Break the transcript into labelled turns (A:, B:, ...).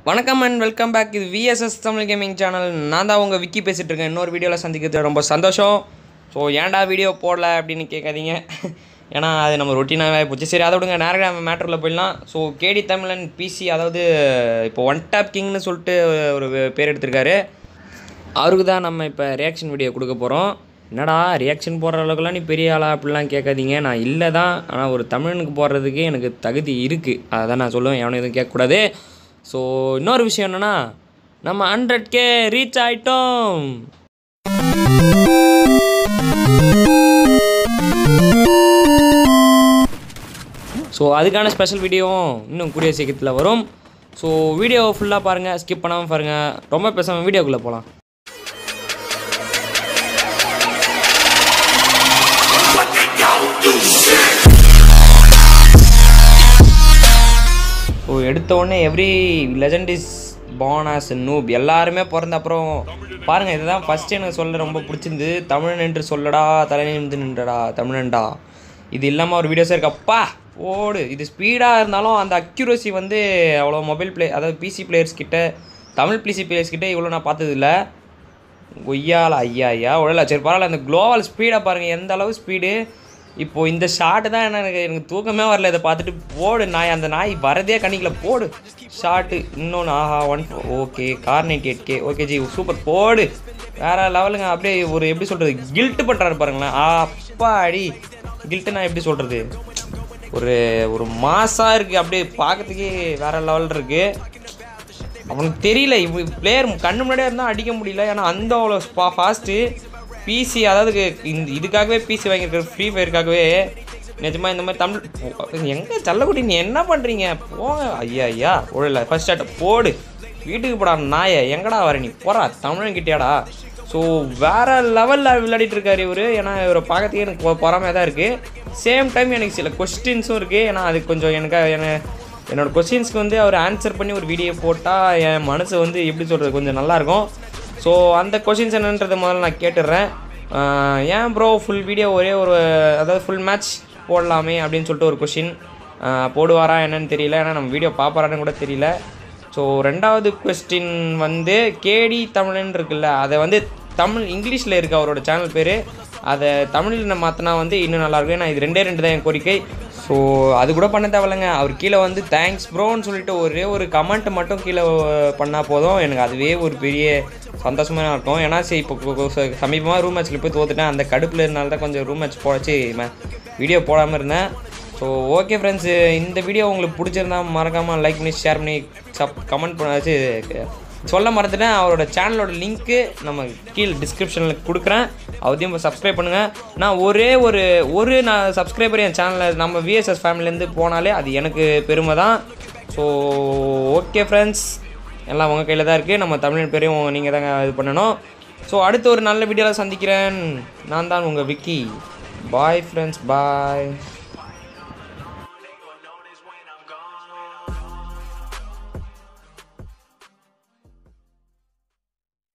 A: வணக்கம் and welcome back இது V S S Tamil gaming channel நான் தான் உங்கள் விக்கி பேசிகிட்டு இருக்கேன் இன்னொரு வீடியோவில் சந்திக்கிறது ரொம்ப சந்தோஷம் ஸோ ஏன்டா வீடியோ போடல அப்படின்னு கேட்காதீங்க ஏன்னா அது நம்ம ரொட்டீனாகவே போச்சு சரி அதை விடுங்க நேரடியாக நம்ம மேட்டரில் போயிடலாம் ஸோ கேடி தமிழன் பிசி அதாவது இப்போ ஒன் டாப் கிங்னு சொல்லிட்டு ஒரு பேர் எடுத்திருக்காரு அவருக்கு தான் நம்ம இப்போ ரியாக்ஷன் வீடியோ கொடுக்க போகிறோம் என்னடா ரியாக்ஷன் போடுற அளவுக்குலாம் நீ பெரிய ஆளா அப்படிலாம் கேட்காதீங்க நான் இல்லை தான் ஆனால் ஒரு தமிழனுக்கு போடுறதுக்கு எனக்கு தகுதி இருக்குது அதை தான் நான் சொல்லுவேன் எவனும் எதுவும் கேட்கக்கூடாது ஸோ இன்னொரு விஷயம் என்னென்னா நம்ம ஹண்ட்ரட் கே ரீச் ஆகிட்டோம் ஸோ அதுக்கான ஸ்பெஷல் வீடியோவும் இன்னும் கூடிய சீக்கிரத்தில் வரும் ஸோ வீடியோ ஃபுல்லாக பாருங்கள் ஸ்கிப் பண்ணாமல் பாருங்கள் ரொம்ப பேசாமல் வீடியோக்குள்ளே போகலாம் ஸோ எடுத்த உடனே every legend is born as a noob எல்லாருமே பிறந்த அப்புறம் பாருங்கள் இதுதான் ஃபஸ்ட் எனக்கு சொல்ல ரொம்ப பிடிச்சிருந்து தமிழன் என்று சொல்லடா தலை நிமிந்து நின்றடா தமிழன்டா இது இல்லாமல் ஒரு வீடியோஸே இருக்கப்பா ஓடு இது ஸ்பீடாக இருந்தாலும் அந்த அக்யூரசி வந்து அவ்வளோ மொபைல் பிளே அதாவது பிசி பிளேயர்ஸ் கிட்ட தமிழ் பிசி பிளேயர்ஸ் கிட்ட இவ்வளோ நான் பார்த்ததில்ல கொய்யால ஐயா ஐயா உடல சரி பரவாயில்ல அந்த குளோவல் ஸ்பீடை பாருங்கள் எந்த அளவு ஸ்பீடு இப்போது இந்த ஷாட்டு தான் என்ன எனக்கு எனக்கு தூக்கமே வரல இதை பார்த்துட்டு போடு நாய் அந்த நாய் வரதே கணிக்கல போடு ஷாட்டு இன்னொன்று ஆஹா one okay car ninety eight K okay G super போடு வேற லெவலுங்க அப்படியே ஒரு எப்படி சொல்கிறது கில்ட்டு பண்ணுறாரு பாருங்களேன் அப்பாடி கில்ட்டு நான் எப்படி சொல்கிறது ஒரு ஒரு மாசாக இருக்குது அப்படியே பார்க்கறதுக்கே வேற லெவல் இருக்குது அவனுக்கு தெரியல இவ பிளேயர் கண்ணு முன்னாடியே இருந்தால் அடிக்க முடியல ஏன்னா அந்த அவ்வளோ ஸ்பா ஃபாஸ்ட்டு பிசி அதாவது இந்த இதுக்காகவே பிசி வாங்கியிருக்கிற ஃப்ரீ ஃபயருக்காகவே நிஜமாக இந்த மாதிரி தமிழ் எங்கே சல்லக்குடி நீ என்ன பண்ணுறீங்க போங்க ஐயா ஐயா ஒழில ஃபர்ஸ்ட் ஸ்டார்ட் போடு வீட்டுக்கு போடா நாயை எங்கடா வர நீ போறா தமிழன் கிட்டியாடா ஸோ வேற லெவலில் விளையாடிட்டு இருக்காரு இவர் ஏன்னா இவரை பார்க்கறதுக்கே எனக்கு பொ- பொறாமையாக தான் இருக்குது சேம் டைம் எனக்கு சில கொஸ்டின்ஸும் இருக்குது ஏன்னா அது கொஞ்சம் எனக்கு எனக்கு என்னோட கொஸ்டின்ஸ்க்கு வந்து அவர் ஆன்சர் பண்ணி ஒரு வீடியோ போட்டால் என் மனசு வந்து எப்படி சொல்கிறது கொஞ்சம் நல்லாயிருக்கும் ஸோ அந்த கொஷின்ஸ் என்னன்றதை முதல்ல நான் கேட்டுடுறேன் ஆஹ் ஏன் ப்ரோ ஃபுல் வீடியோ ஒரே ஒரு அதாவது ஃபுல் மேட்ச் போடலாமே அப்படின்னு சொல்லிட்டு ஒரு கொஷின் போடுவாரா என்னன்னு தெரியல ஏன்னா நம்ம வீடியோ பார்ப்பாரான்னு கூட தெரியல ஸோ ரெண்டாவது கொஸ்டின் வந்து கேடி தமிழன் இருக்குல்ல அதை வந்து தமிழ் இங்கிலீஷில் இருக்கு அவரோட சேனல் பேர் அதை தமிழில் மாற்றினா வந்து இன்னும் நல்லாயிருக்கும் ஏன்னா இது ரெண்டே ரெண்டு தான் என் கோரிக்கை ஸோ அது கூட பண்ண தேவையில்லைங்க அவர் கீழே வந்து தேங்க்ஸ் ப்ரோன்னு சொல்லிட்டு ஒரே ஒரு கமெண்ட் மட்டும் கீழே பண்ணால் போதும் எனக்கு அதுவே ஒரு பெரிய சந்தோஷமாக இருக்கும் ஏன்னா சரி இப்போ சமீபமாக ரூம் மேட்ச்சில் போய் தோத்துட்டேன் அந்த கடுப்பில் இருந்தால தான் கொஞ்சம் ரூம் மேட்ச் போடச்சு வீடியோ போடாமல் இருந்தேன் ஸோ ஓகே ஃப்ரெண்ட்ஸ் இந்த வீடியோ உங்களுக்கு பிடிச்சிருந்தா மறக்காமல் லைக் பண்ணி ஷேர் பண்ணி சப் கமெண்ட் பண்ணாச்சு சொல்ல மறந்துட்டேன் அவரோட சேனலோட லிங்க்கு நம்ம கீழே டிஸ்கிரிப்ஷனில் கொடுக்குறேன் அவதையும் சப்ஸ்கிரைப் பண்ணுங்கள் நான் ஒரே ஒரு ஒரு நான் சப்ஸ்கிரைபர் என் சேனலில் நம்ம விஎஸ்எஸ் ஃபேமிலிலேருந்து போனாலே அது எனக்கு பெருமை தான் ஸோ ஓகே ஃப்ரெண்ட்ஸ் எல்லாம் உங்கள் கையில் தான் இருக்குது நம்ம தமிழ் பேரையும் நீங்கள் தாங்க இது பண்ணணும் ஸோ அடுத்து ஒரு நல்ல வீடியோவில் சந்திக்கிறேன் நான் தான் உங்கள் விக்கி பாய் ஃப்ரெண்ட்ஸ் பாய்